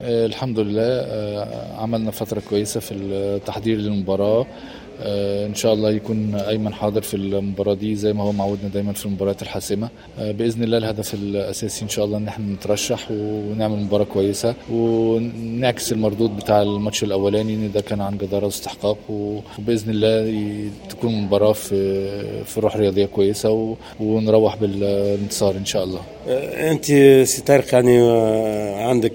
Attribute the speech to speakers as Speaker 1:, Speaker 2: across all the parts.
Speaker 1: آه، الحمد لله آه، عملنا فترة كويسة في التحضير للمباراة آه، ان شاء الله يكون ايمن حاضر في المباراه دي زي ما هو معودنا دايما في المباريات الحاسمه آه، باذن الله الهدف الاساسي ان شاء الله ان احنا نترشح ونعمل مباراه كويسه ونعكس المردود بتاع الماتش الاولاني ان ده كان عن جداره واستحقاق وباذن الله ي- تكون مباراه في في روح رياضيه كويسه و- ونروح بالانتصار ان شاء الله
Speaker 2: آه، انت سي طارق يعني آه، عندك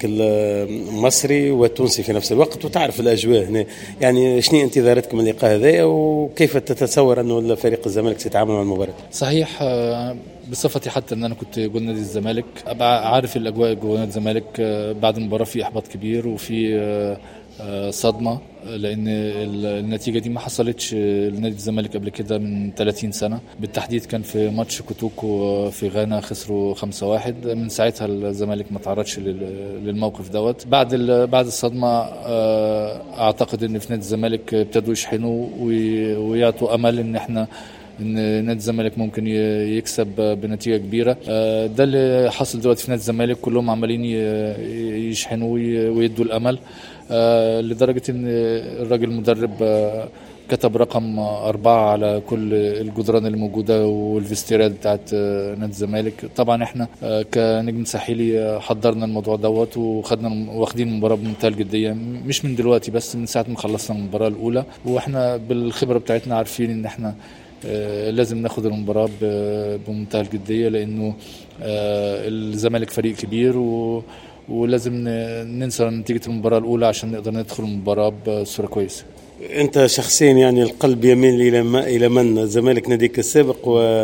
Speaker 2: المصري والتونسي في نفس الوقت وتعرف الاجواء هنا يعني شنو انتظاراتك من اللقاء هذا وكيف تتصور انه فريق الزمالك سيتعامل مع المباراه
Speaker 1: صحيح آه، بصفتي حتى ان انا كنت جول نادي الزمالك ابقى عارف الاجواء جوه نادي الزمالك آه، بعد المباراه في احباط كبير وفي آه، آه، صدمه لان ال- النتيجه دي ما حصلتش آه، لنادي الزمالك قبل كده من 30 سنه بالتحديد كان في ماتش كوتوكو آه، في غانا خسروا 5-1 من ساعتها الزمالك ما تعرضش لل- للموقف دوت بعد ال- بعد الصدمه آه، اعتقد ان في نادي الزمالك ابتدوا يشحنوا وي- ويعطوا امل ان احنا ان نادي الزمالك ممكن ي- يكسب بنتيجه كبيره آه، ده اللي حصل دلوقتي في نادي الزمالك كلهم عمالين ي- يشحنوا وي- ويدوا الامل آه، لدرجه ان الراجل المدرب آه، كتب رقم أربعة على كل الجدران اللي موجودة والفيستيرات بتاعت آه، نادي الزمالك طبعا احنا آه، كنجم ساحلي آه، حضرنا الموضوع دوت وخدنا واخدين المباراة بمنتهى الجدية مش من دلوقتي بس من ساعة ما خلصنا المباراة الأولى واحنا بالخبرة بتاعتنا عارفين ان احنا آه، لازم ناخد المباراة ب- بمنتهى الجدية لأنه آه، الزمالك فريق كبير و ولازم ن- ننسى نتيجة المباراة الأولى عشان نقدر ندخل المباراة بصورة كويسة
Speaker 2: انت شخصيا يعني القلب يميل الى ما الى من الزمالك ناديك السابق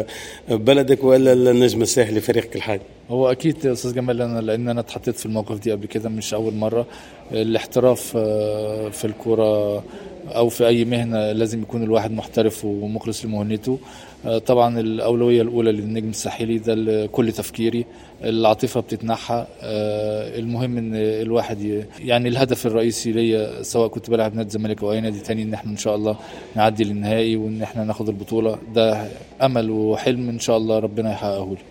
Speaker 2: وبلدك ولا النجم الساحلي فريقك الحالي
Speaker 1: هو اكيد يا استاذ جمال انا لان انا اتحطيت في الموقف دي قبل كده مش اول مره الاحتراف آه، في الكوره او في اي مهنه لازم يكون الواحد محترف ومخلص لمهنته آه، طبعا الاولويه الاولى للنجم الساحلي ده ال- كل تفكيري العاطفه بتتنحى آه، المهم ان الواحد ي- يعني الهدف الرئيسي ليا سواء كنت بلعب نادي الزمالك او اي نادي تاني ان احنا ان شاء الله نعدي للنهائي وان احنا ناخد البطوله ده امل وحلم ان شاء الله ربنا يحققه لي